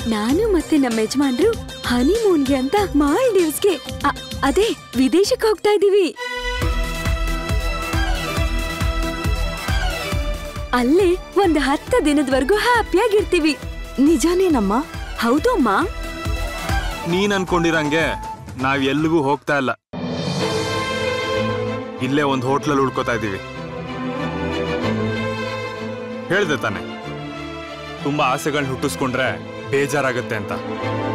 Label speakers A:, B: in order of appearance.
A: ನಾನು ಮತ್ತೆ ನಮ್ಮ ಯಜಮಾನ್ರು ಹನಿಮೂನ್ಗೆ ಅಂತ ಮಾಲ್ಡೀವ್ಸ್ಗೆ ಅ- ಅದೇ ವಿದೇಶಕ್ಕೆ ಹೋಗ್ತಾ ಇದೀವಿ ಅಲ್ಲೇ ಒಂದ್ ಹತ್ತು ದಿನದವರೆಗೂ ಹ್ಯಾಪಿಯಾಗಿರ್ತೀವಿ
B: ನಿಜಾನೇನಮ್ಮ
A: ಹೌದು ಅಮ್ಮ
C: ನೀನ್ ಅನ್ಕೊಂಡಿರಂಗೆ ನಾವ್ ಎಲ್ಲಿಗೂ ಹೋಗ್ತಾ ಇಲ್ಲ ಇಲ್ಲೇ ಒಂದು ಹೋಟ್ಲಲ್ಲಿ ಉಳ್ಕೋತಾ ಇದೀವಿ ಹೇಳ್ದೆ ತಾನೆ ತುಂಬಾ ಆಸೆಗಳನ್ನ ಹುಟ್ಟಿಸ್ಕೊಂಡ್ರೆ ಬೇಜಾರಾಗತ್ತೆ ಅಂತ